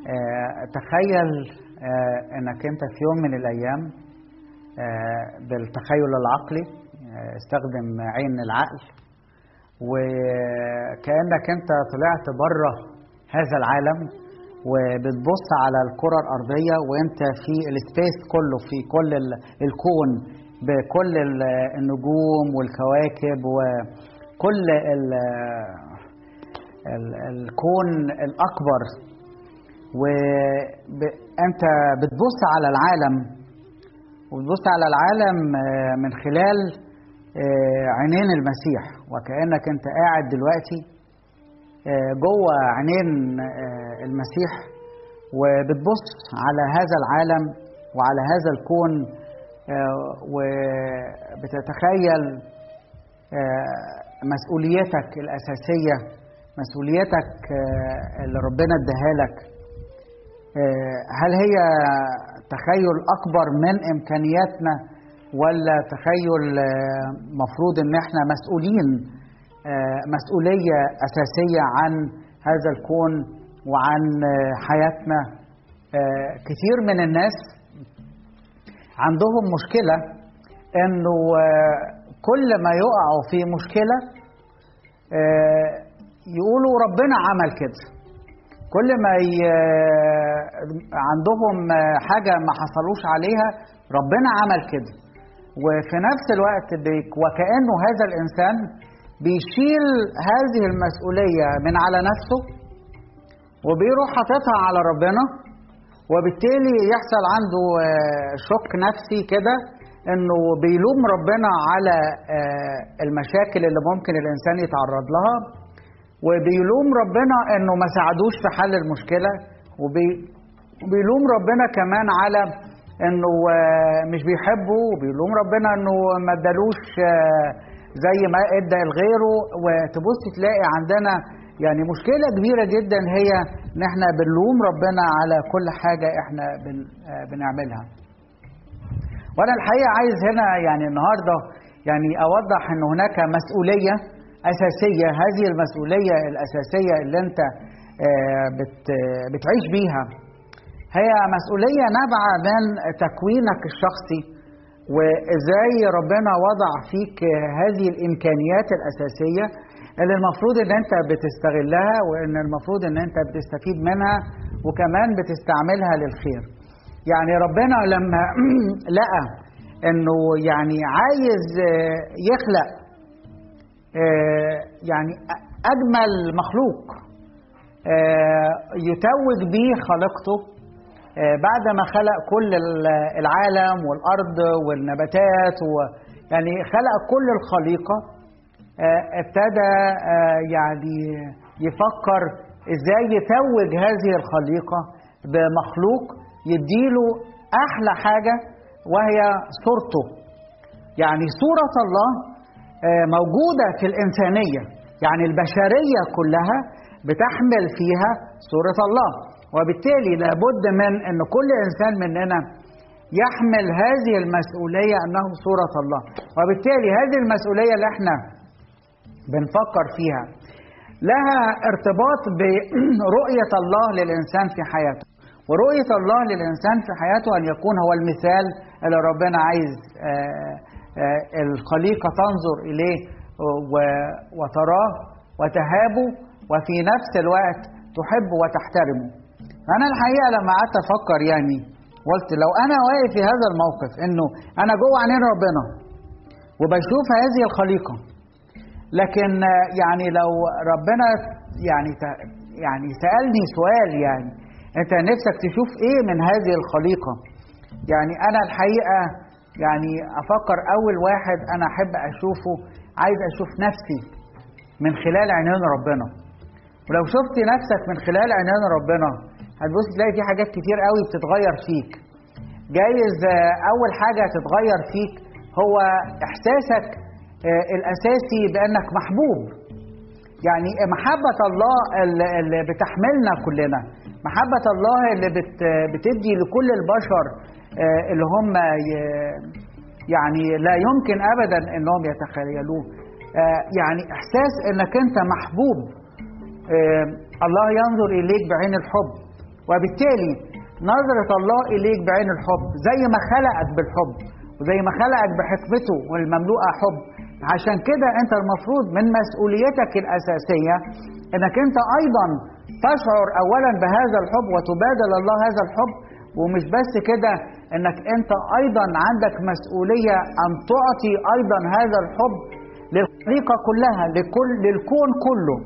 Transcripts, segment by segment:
آه، تخيل آه، انك انت في يوم من الايام آه، بالتخيل العقلي آه، استخدم عين العقل وكانك انت طلعت بره هذا العالم وبتبص على الكره الارضيه وانت في السبيس كله في كل ال- الكون بكل ال- النجوم والكواكب وكل ال- ال- الكون الاكبر وانت بتبص على العالم وبتبص على العالم آه، من خلال آه، عينين المسيح وكأنك انت قاعد دلوقتي آه، جوه عينين آه، المسيح وبتبص على هذا العالم وعلى هذا الكون آه، وبتتخيل آه، مسؤوليتك الأساسية مسؤوليتك آه، اللي ربنا اداها لك آه، هل هي تخيل أكبر من إمكانياتنا ولا تخيل آه، مفروض إن إحنا مسؤولين آه، مسؤولية أساسية عن هذا الكون وعن آه، حياتنا آه، كتير من الناس عندهم مشكلة إنه آه، كل ما يقعوا في مشكلة آه، يقولوا ربنا عمل كده كل ما ي... عندهم حاجة ما حصلوش عليها ربنا عمل كده وفي نفس الوقت بي... وكأنه هذا الإنسان بيشيل هذه المسؤولية من على نفسه وبيروح حاططها على ربنا وبالتالي يحصل عنده آه، شك نفسي كده انه بيلوم ربنا على آه، المشاكل اللي ممكن الانسان يتعرض لها وبيلوم ربنا انه ما ساعدوش في حل المشكله وبي وبيلوم ربنا كمان على انه آه، مش بيحبه وبيلوم ربنا انه ما ادالوش آه، زي ما ادى لغيره وتبص تلاقي عندنا يعني مشكله كبيره جدا هي ان احنا بنلوم ربنا على كل حاجه احنا بن آه، بنعملها وانا الحقيقه عايز هنا يعني النهارده يعني اوضح ان هناك مسؤوليه اساسيه هذه المسؤوليه الاساسيه اللي انت آه، بت بتعيش بيها هي مسؤوليه نابعه من تكوينك الشخصي وازاي ربنا وضع فيك هذه الامكانيات الاساسيه اللي المفروض ان انت بتستغلها وان المفروض ان انت بتستفيد منها وكمان بتستعملها للخير يعني ربنا لما لقى انه يعني عايز آه، يخلق آه، يعني اجمل مخلوق آه، يتوج به خليقته آه، بعد ما خلق كل ال- العالم والارض والنباتات و يعني خلق كل الخليقه آه، ابتدى آه، يعني يفكر ازاي يتوج هذه الخليقه بمخلوق يديله احلى حاجه وهي صورته يعني صوره الله آه، موجوده في الانسانيه يعني البشريه كلها بتحمل فيها صوره الله وبالتالي لابد من ان كل انسان مننا يحمل هذه المسؤوليه انه صوره الله وبالتالي هذه المسؤوليه اللي احنا بنفكر فيها لها ارتباط برؤية الله للإنسان في حياته ورؤية الله للإنسان في حياته أن يكون هو المثال اللي ربنا عايز آه، آه، الخليقة تنظر إليه و- وتراه وتهابه وفي نفس الوقت تحبه وتحترمه أنا الحقيقة لما قعدت أفكر يعني قلت لو أنا واقف في هذا الموقف إنه أنا جوه عينين ربنا وبشوف هذه الخليقة لكن آه، يعني لو ربنا يعني ت- يعني سألني سؤال يعني انت نفسك تشوف ايه من هذه الخليقة يعني انا الحقيقة يعني افكر اول واحد انا احب اشوفه عايز اشوف نفسي من خلال عينين ربنا ولو شفت نفسك من خلال عينين ربنا هتبص تلاقي في حاجات كتير قوي بتتغير فيك جايز آه، اول حاجة تتغير فيك هو احساسك آه، الاساسي بانك محبوب يعني محبة الله اللي اللي بتحملنا كلنا محبة الله اللي بت بتدي لكل البشر آه، اللي هم ي- يعني لا يمكن ابدا انهم يتخيلوه آه، يعني احساس انك انت محبوب آه، الله ينظر اليك بعين الحب وبالتالي نظرة الله إليك بعين الحب زي ما خلقك بالحب وزي ما خلقك بحكمته والمملوءة حب عشان كده أنت المفروض من مسؤوليتك الأساسية أنك أنت أيضا تشعر أولا بهذا الحب وتبادل الله هذا الحب ومش بس كده انك انت ايضا عندك مسؤوليه ان تعطي ايضا هذا الحب للخليقه كلها لكل للكون كله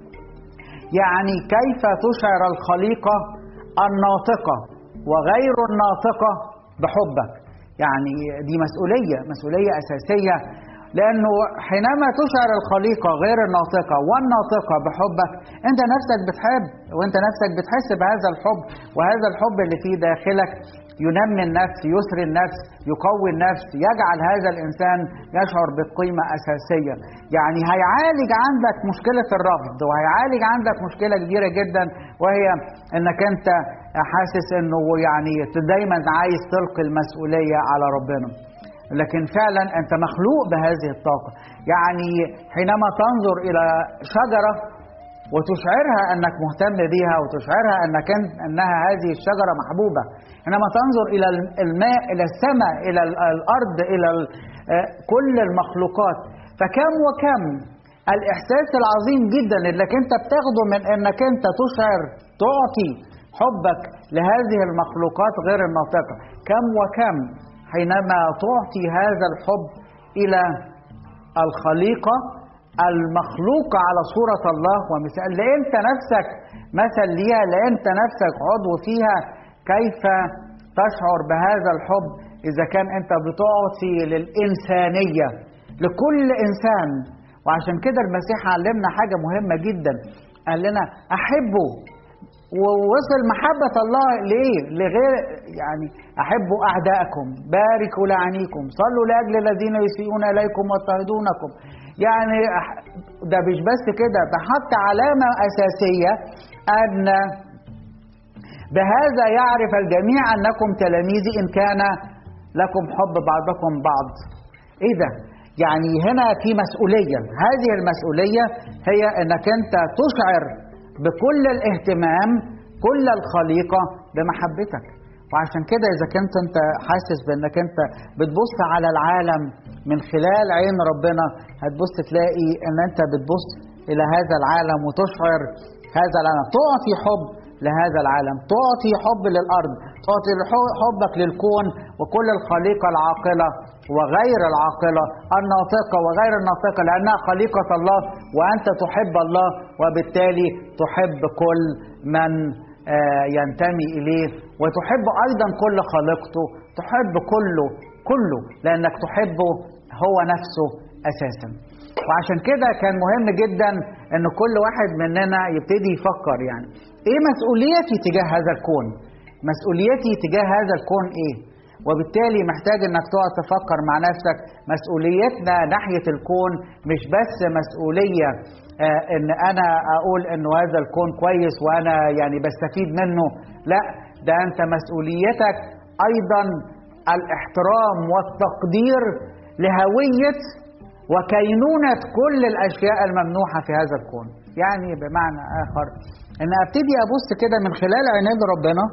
يعني كيف تشعر الخليقه الناطقه وغير الناطقه بحبك يعني دي مسؤوليه مسؤوليه اساسيه لانه حينما تشعر الخليقه غير الناطقه والناطقه بحبك انت نفسك بتحب وانت نفسك بتحس بهذا الحب وهذا الحب اللي في داخلك ينمي النفس يسري النفس يقوي النفس يجعل هذا الانسان يشعر بقيمه اساسيه يعني هيعالج عندك مشكله الرفض وهيعالج عندك مشكله كبيره جدا وهي انك انت حاسس انه يعني دايما عايز تلقي المسؤوليه على ربنا لكن فعلا انت مخلوق بهذه الطاقه يعني حينما تنظر الى شجره وتشعرها انك مهتم بها وتشعرها انك انها هذه الشجره محبوبه حينما تنظر الى الماء الى السماء الى الارض الى كل المخلوقات فكم وكم الاحساس العظيم جدا اللي انت بتاخده من انك انت تشعر تعطي حبك لهذه المخلوقات غير الناطقه كم وكم حينما تعطي هذا الحب الى الخليقه المخلوقه على صوره الله ومثال لانت نفسك مثل ليها لانت نفسك عضو فيها كيف تشعر بهذا الحب اذا كان انت بتعطي للانسانيه لكل انسان وعشان كده المسيح علمنا حاجه مهمه جدا قال لنا احبوا ووصل محبة الله لإيه؟ لغير يعني أحبوا أعداءكم باركوا لعنيكم صلوا لأجل الذين يسيئون إليكم واضطهدونكم يعني ده مش بس كده ده حط علامة أساسية أن بهذا يعرف الجميع أنكم تلاميذي إن كان لكم حب بعضكم بعض إيه ده؟ يعني هنا في مسؤولية هذه المسؤولية هي أنك أنت تشعر بكل الاهتمام كل الخليقه بمحبتك وعشان كده اذا كنت انت حاسس بانك انت بتبص على العالم من خلال عين ربنا هتبص تلاقي ان انت بتبص الى هذا العالم وتشعر هذا العالم تعطي حب لهذا العالم تعطي حب للارض تعطي حبك للكون وكل الخليقه العاقله وغير العاقله الناطقه وغير الناطقه لانها خليقه الله وانت تحب الله وبالتالي تحب كل من ينتمي اليه وتحب ايضا كل خليقته تحب كله كله لانك تحبه هو نفسه اساسا وعشان كده كان مهم جدا ان كل واحد مننا يبتدي يفكر يعني ايه مسؤوليتي تجاه هذا الكون مسؤوليتي تجاه هذا الكون ايه وبالتالي محتاج انك تقعد تفكر مع نفسك مسؤوليتنا ناحيه الكون مش بس مسؤوليه آه ان انا اقول انه هذا الكون كويس وانا يعني بستفيد منه لا ده انت مسؤوليتك ايضا الاحترام والتقدير لهويه وكينونه كل الاشياء الممنوحه في هذا الكون يعني بمعنى اخر ان ابتدي ابص كده من خلال عينين ربنا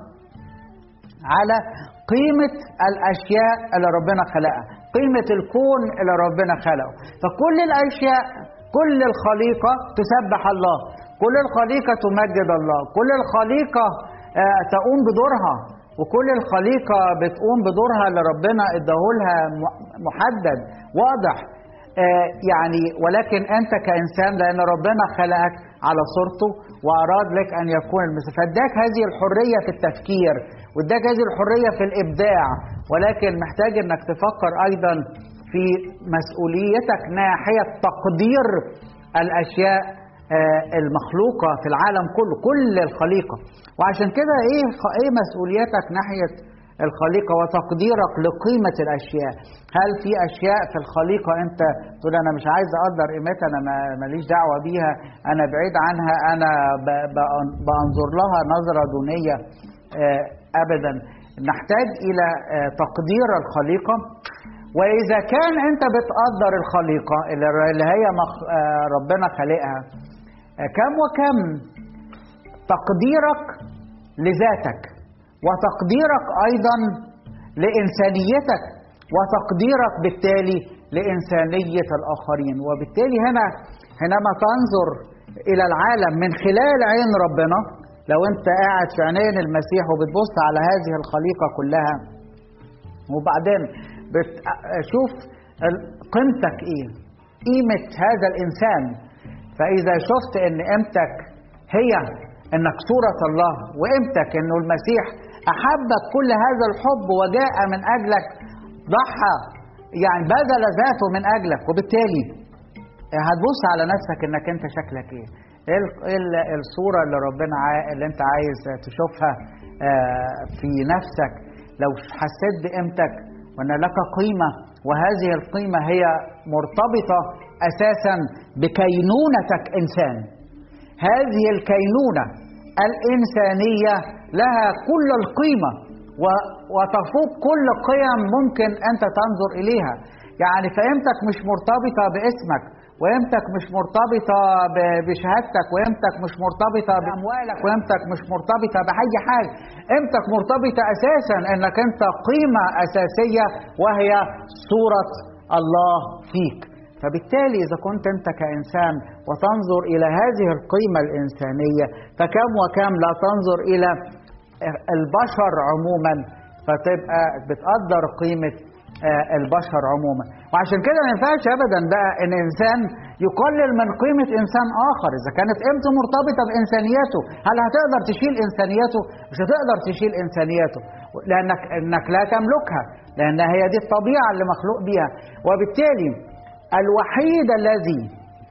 على قيمة الأشياء اللي ربنا خلقها قيمة الكون اللي ربنا خلقه فكل الأشياء كل الخليقة تسبح الله كل الخليقة تمجد الله كل الخليقة آه تقوم بدورها وكل الخليقة بتقوم بدورها اللي ربنا اداهولها محدد واضح آه يعني ولكن أنت كإنسان لأن ربنا خلقك على صورته وأراد لك أن يكون المثل فاداك هذه الحرية في التفكير واداك هذه الحرية في الإبداع ولكن محتاج أنك تفكر أيضا في مسؤوليتك ناحية تقدير الأشياء المخلوقة في العالم كله كل الخليقة وعشان كده إيه إيه مسؤوليتك ناحية الخليقة وتقديرك لقيمة الأشياء هل في أشياء في الخليقة أنت تقول أنا مش عايز أقدر قيمتها أنا ماليش دعوة بيها أنا بعيد عنها أنا بأنظر لها نظرة دونية ابدا نحتاج الى تقدير الخليقه واذا كان انت بتقدر الخليقه اللي هي ربنا خالقها كم وكم تقديرك لذاتك وتقديرك ايضا لانسانيتك وتقديرك بالتالي لانسانيه الاخرين وبالتالي هنا حينما تنظر الى العالم من خلال عين ربنا لو انت قاعد في عينين المسيح وبتبص على هذه الخليقه كلها وبعدين بتشوف قيمتك ايه قيمه هذا الانسان فاذا شفت ان قيمتك هي انك صوره الله وقيمتك انه المسيح احبك كل هذا الحب وجاء من اجلك ضحى يعني بذل ذاته من اجلك وبالتالي هتبص على نفسك انك انت شكلك ايه ايه الصوره اللي ربنا اللي انت عايز تشوفها في نفسك لو حسيت بقيمتك وان لك قيمه وهذه القيمه هي مرتبطه اساسا بكينونتك انسان هذه الكينونه الانسانيه لها كل القيمه وتفوق كل قيم ممكن انت تنظر اليها يعني فقيمتك مش مرتبطه باسمك وقيمتك مش مرتبطه بشهادتك وقيمتك مش مرتبطه باموالك وقيمتك مش مرتبطه باي حاجه قيمتك مرتبطه اساسا انك انت قيمه اساسيه وهي صوره الله فيك فبالتالي اذا كنت انت كانسان وتنظر الى هذه القيمه الانسانيه فكم وكم لا تنظر الى البشر عموما فتبقى بتقدر قيمه البشر عموما وعشان كده ما ينفعش ابدا بقى ان انسان يقلل من قيمه انسان اخر اذا كانت قيمته مرتبطه بانسانيته هل هتقدر تشيل انسانيته مش هتقدر تشيل انسانيته لانك انك لا تملكها لان هي دي الطبيعه اللي مخلوق بيها وبالتالي الوحيد الذي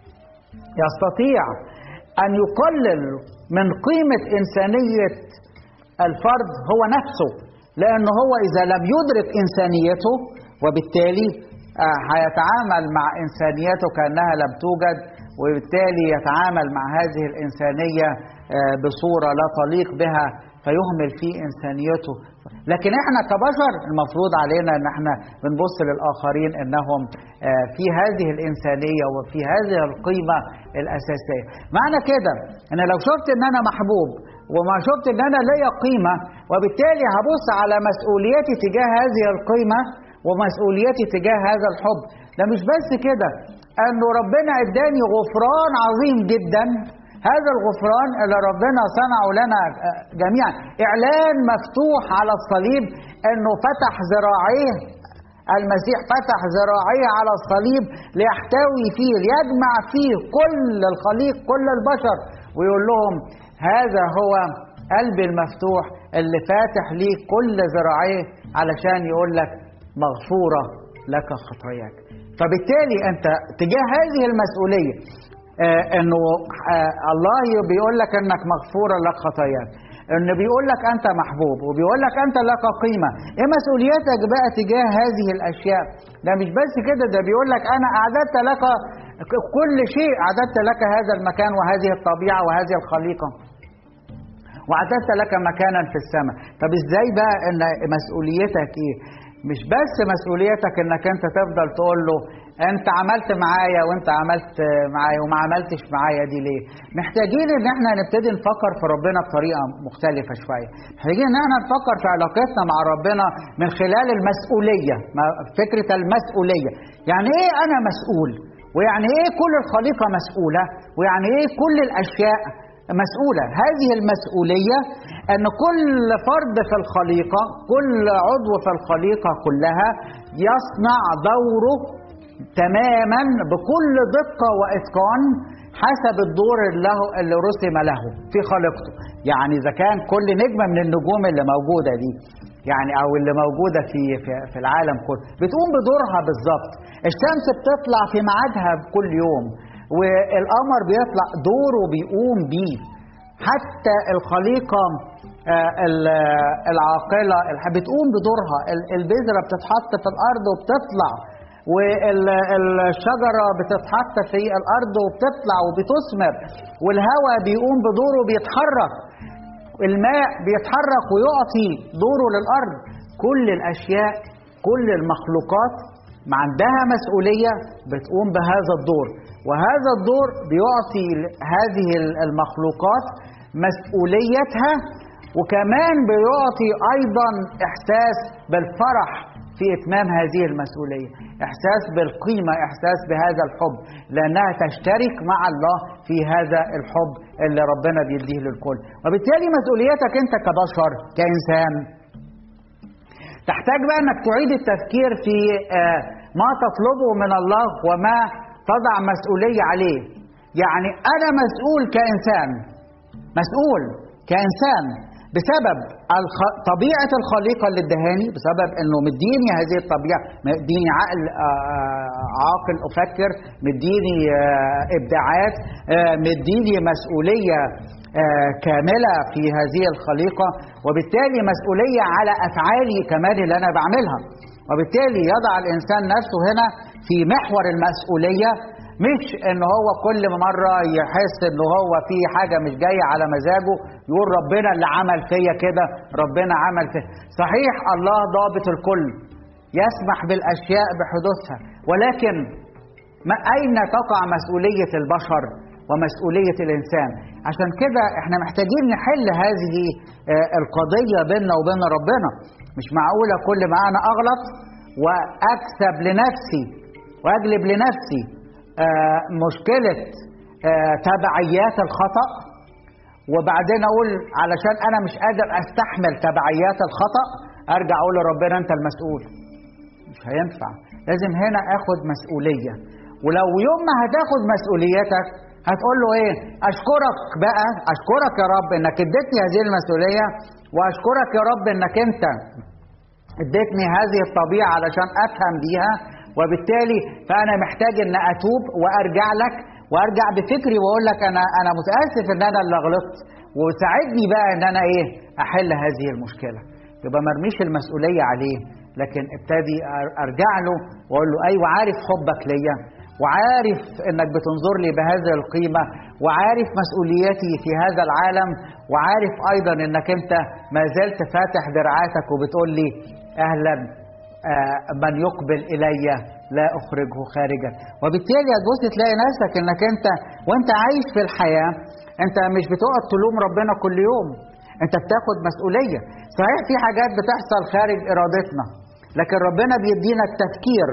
يستطيع ان يقلل من قيمه انسانيه الفرد هو نفسه لانه هو اذا لم يدرك انسانيته وبالتالي هيتعامل مع انسانيته كانها لم توجد وبالتالي يتعامل مع هذه الانسانيه بصوره لا تليق بها فيهمل في انسانيته لكن احنا كبشر المفروض علينا ان احنا بنبص للاخرين انهم في هذه الانسانيه وفي هذه القيمه الاساسيه معنى كده ان لو شفت ان انا محبوب وما شفت ان انا ليا قيمه وبالتالي هبص على مسؤوليتي تجاه هذه القيمه ومسؤوليتي تجاه هذا الحب ده مش بس كده انه ربنا اداني غفران عظيم جدا هذا الغفران اللي ربنا صنعه لنا جميعا اعلان مفتوح على الصليب انه فتح ذراعيه المسيح فتح ذراعيه على الصليب ليحتوي فيه ليجمع فيه كل الخليق كل البشر ويقول لهم هذا هو قلبي المفتوح اللي فاتح ليك كل ذراعيه علشان يقول لك مغفورة لك خطاياك فبالتالي أنت تجاه هذه المسؤولية آه انه آه الله بيقول لك انك مغفورة لك خطاياك انه بيقول لك انت محبوب وبيقول لك انت لك قيمة ايه مسؤوليتك بقى تجاه هذه الاشياء ده مش بس كده ده بيقول لك انا اعددت لك كل شيء اعددت لك هذا المكان وهذه الطبيعة وهذه الخليقة واعددت لك مكانا في السماء طب ازاي بقى ان مسؤوليتك ايه مش بس مسؤوليتك انك انت تفضل تقول له انت عملت معايا وانت عملت معايا وما عملتش معايا دي ليه محتاجين ان احنا نبتدي نفكر في ربنا بطريقه مختلفه شويه محتاجين ان احنا نفكر في علاقتنا مع ربنا من خلال المسؤوليه فكره المسؤوليه يعني ايه انا مسؤول ويعني ايه كل الخليقه مسؤوله ويعني ايه كل الاشياء مسؤولة هذه المسؤولية أن كل فرد في الخليقة كل عضو في الخليقة كلها يصنع دوره تماما بكل دقة وإتقان حسب الدور اللي, له اللي رسم له في خليقته يعني إذا كان كل نجمة من النجوم اللي موجودة دي يعني او اللي موجوده في في, في العالم كله بتقوم بدورها بالظبط الشمس بتطلع في ميعادها كل يوم والقمر بيطلع دوره بيقوم بيه حتى الخليقة العاقلة بتقوم بدورها البذرة بتتحط في الأرض وبتطلع والشجرة بتتحط في الأرض وبتطلع وبتثمر والهواء بيقوم بدوره بيتحرك الماء بيتحرك ويعطي دوره للأرض كل الأشياء كل المخلوقات ما عندها مسؤولية بتقوم بهذا الدور وهذا الدور بيعطي هذه المخلوقات مسؤوليتها وكمان بيعطي ايضا احساس بالفرح في اتمام هذه المسؤوليه احساس بالقيمه احساس بهذا الحب لانها تشترك مع الله في هذا الحب اللي ربنا بيديه للكل وبالتالي مسؤوليتك انت كبشر كانسان تحتاج بقى انك تعيد التفكير في آه، ما تطلبه من الله وما تضع مسؤوليه عليه يعني انا مسؤول كانسان مسؤول كانسان بسبب الخ... طبيعة الخليقة اللي ادهاني بسبب انه مديني هذه الطبيعة مديني عقل آه، عاقل افكر مديني آه، ابداعات آه، مديني مسؤولية آه، كاملة في هذه الخليقة وبالتالي مسؤولية على افعالي كمان اللي انا بعملها وبالتالي يضع الانسان نفسه هنا في محور المسؤولية مش ان هو كل مرة يحس ان هو في حاجة مش جاية على مزاجه يقول ربنا اللي عمل فيا كده ربنا عمل فيا صحيح الله ضابط الكل يسمح بالاشياء بحدوثها ولكن ما اين تقع مسؤولية البشر ومسؤولية الانسان عشان كده احنا محتاجين نحل هذه آه، القضية بيننا وبين ربنا مش معقولة كل ما انا اغلط واكسب لنفسي واجلب لنفسي آه، مشكلة آه، تبعيات الخطأ وبعدين اقول علشان انا مش قادر استحمل تبعيات الخطأ ارجع اقول لربنا انت المسؤول مش هينفع لازم هنا اخد مسؤولية ولو يوم ما هتاخد مسؤوليتك هتقول له ايه اشكرك بقى اشكرك يا رب انك اديتني هذه المسؤولية واشكرك يا رب انك انت اديتني هذه الطبيعة علشان افهم بيها وبالتالي فانا محتاج ان اتوب وارجع لك وارجع بفكري واقول لك انا انا متاسف ان انا اللي غلطت وساعدني بقى ان انا ايه احل هذه المشكله يبقى ما ارميش المسؤوليه عليه لكن ابتدي أر- ارجع له واقول له ايوه عارف حبك ليا وعارف انك بتنظر لي بهذه القيمه وعارف مسؤوليتي في هذا العالم وعارف ايضا انك انت ما زلت فاتح دراعاتك وبتقول لي اهلا آه، من يقبل الي لا اخرجه خارجا وبالتالي هتبص تلاقي نفسك انك انت وانت عايش في الحياه انت مش بتقعد تلوم ربنا كل يوم انت بتاخد مسؤوليه صحيح في حاجات بتحصل خارج ارادتنا لكن ربنا بيدينا التفكير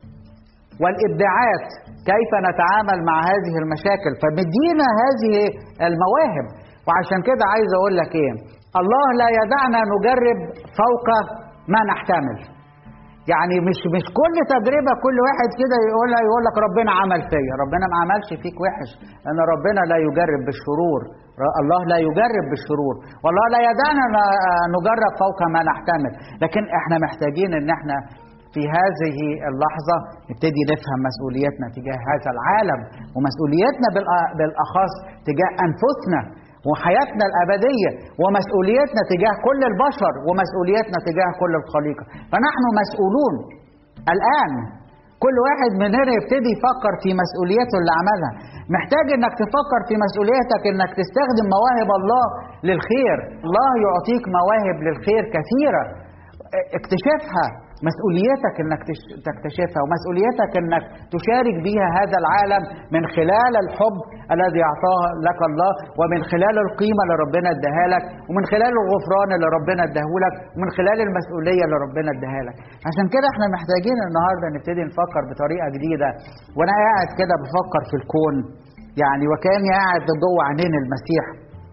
والابداعات كيف نتعامل مع هذه المشاكل فمدينا هذه المواهب وعشان كده عايز اقول لك ايه الله لا يدعنا نجرب فوق ما نحتمل يعني مش مش كل تجربه كل واحد كده يقولها يقول لك ربنا عمل فيا ربنا ما عملش فيك وحش لان ربنا لا يجرب بالشرور ر- الله لا يجرب بالشرور والله لا يدعنا ن- نجرب فوق ما نحتمل لكن احنا محتاجين ان احنا في هذه اللحظة نبتدي نفهم مسؤوليتنا تجاه هذا العالم ومسؤوليتنا بالأ- بالأخص تجاه أنفسنا وحياتنا الأبدية ومسؤوليتنا تجاه كل البشر ومسؤوليتنا تجاه كل الخليقة فنحن مسؤولون الآن كل واحد مننا يبتدي يفكر في مسؤوليته اللي عملها محتاج انك تفكر في مسؤوليتك انك تستخدم مواهب الله للخير الله يعطيك مواهب للخير كثيرة اكتشفها مسؤوليتك انك تش- تكتشفها ومسؤوليتك انك تشارك بها هذا العالم من خلال الحب الذي اعطاه لك الله ومن خلال القيمه اللي ربنا اداها لك ومن خلال الغفران اللي ربنا اداه لك ومن خلال المسؤوليه اللي ربنا اداها لك عشان كده احنا محتاجين النهارده نبتدي نفكر بطريقه جديده وانا قاعد كده بفكر في الكون يعني وكاني قاعد جوه عينين المسيح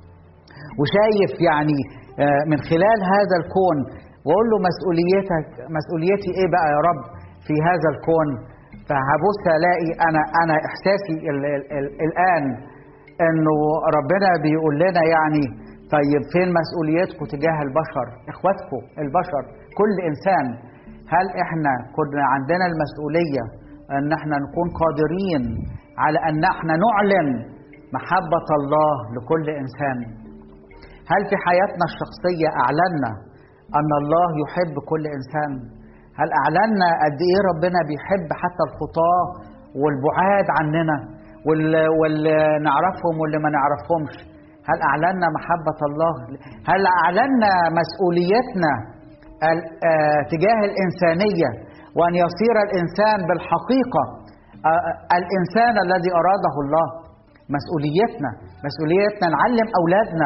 وشايف يعني آه، من خلال هذا الكون واقول له مسؤوليتك مسؤوليتي ايه بقى يا رب في هذا الكون فهبص الاقي انا انا احساسي ال ال ال الان انه ربنا بيقول لنا يعني طيب فين مسؤوليتكم تجاه البشر اخواتكم البشر كل انسان هل احنا كنا عندنا المسؤوليه ان احنا نكون قادرين على ان احنا نعلن محبه الله لكل انسان هل في حياتنا الشخصية أعلنا أن الله يحب كل إنسان؟ هل أعلنا قد إيه ربنا بيحب حتى الخطاة والبعاد عننا واللي, واللي نعرفهم واللي ما نعرفهمش؟ هل أعلنا محبة الله؟ هل أعلنا مسؤوليتنا ال- آه، تجاه الإنسانية وأن يصير الإنسان بالحقيقة آه، آه، الإنسان الذي أراده الله؟ مسؤوليتنا مسؤوليتنا نعلم أولادنا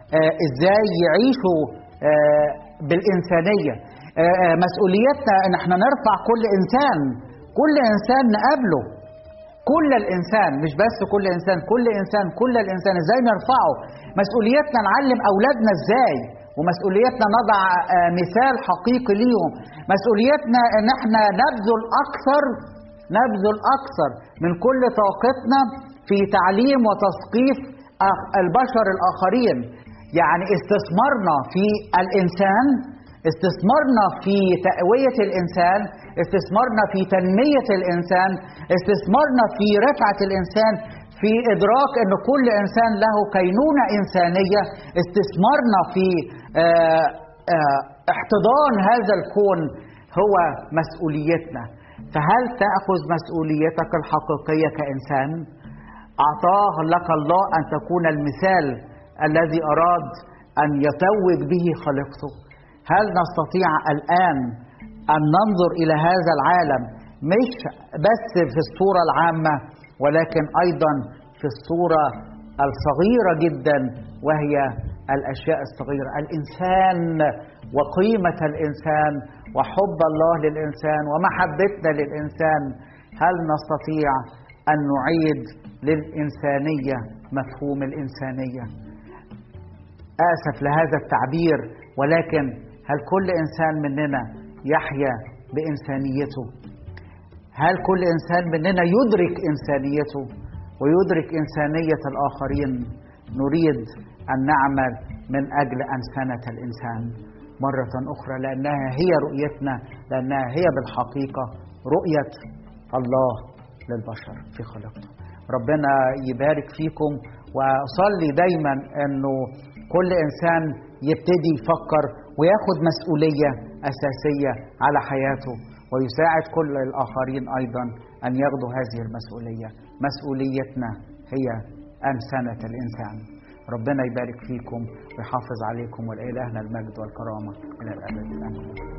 آه، ازاي يعيشوا آه، بالانسانيه آه، آه، مسؤوليتنا ان احنا نرفع كل انسان كل انسان نقابله كل الانسان مش بس كل انسان كل انسان كل الانسان ازاي نرفعه مسؤوليتنا نعلم اولادنا ازاي ومسؤوليتنا نضع آه، مثال حقيقي ليهم مسؤوليتنا ان احنا نبذل اكثر نبذل اكثر من كل طاقتنا في تعليم وتثقيف آخ- البشر الاخرين يعني استثمارنا في الانسان استثمارنا في تقويه الانسان استثمارنا في تنميه الانسان استثمارنا في رفعه الانسان في ادراك ان كل انسان له كينونه انسانيه استثمارنا في آه، آه، احتضان هذا الكون هو مسؤوليتنا فهل تاخذ مسؤوليتك الحقيقيه كانسان اعطاه لك الله ان تكون المثال الذي اراد ان يتوج به خليقته هل نستطيع الان ان ننظر الى هذا العالم مش بس في الصوره العامه ولكن ايضا في الصوره الصغيره جدا وهي الاشياء الصغيره الانسان وقيمه الانسان وحب الله للانسان ومحبتنا للانسان هل نستطيع ان نعيد للانسانيه مفهوم الانسانيه اسف لهذا التعبير ولكن هل كل انسان مننا يحيا بانسانيته هل كل انسان مننا يدرك انسانيته ويدرك انسانيه الاخرين نريد ان نعمل من اجل انسنه الانسان مره اخرى لانها هي رؤيتنا لانها هي بالحقيقه رؤيه الله للبشر في خلقته ربنا يبارك فيكم واصلي دايما انه كل انسان يبتدي يفكر وياخد مسؤوليه اساسيه على حياته ويساعد كل الاخرين ايضا ان ياخذوا هذه المسؤوليه مسؤوليتنا هي انسنه الانسان ربنا يبارك فيكم ويحافظ عليكم ولإلهنا المجد والكرامه الى الابد الامين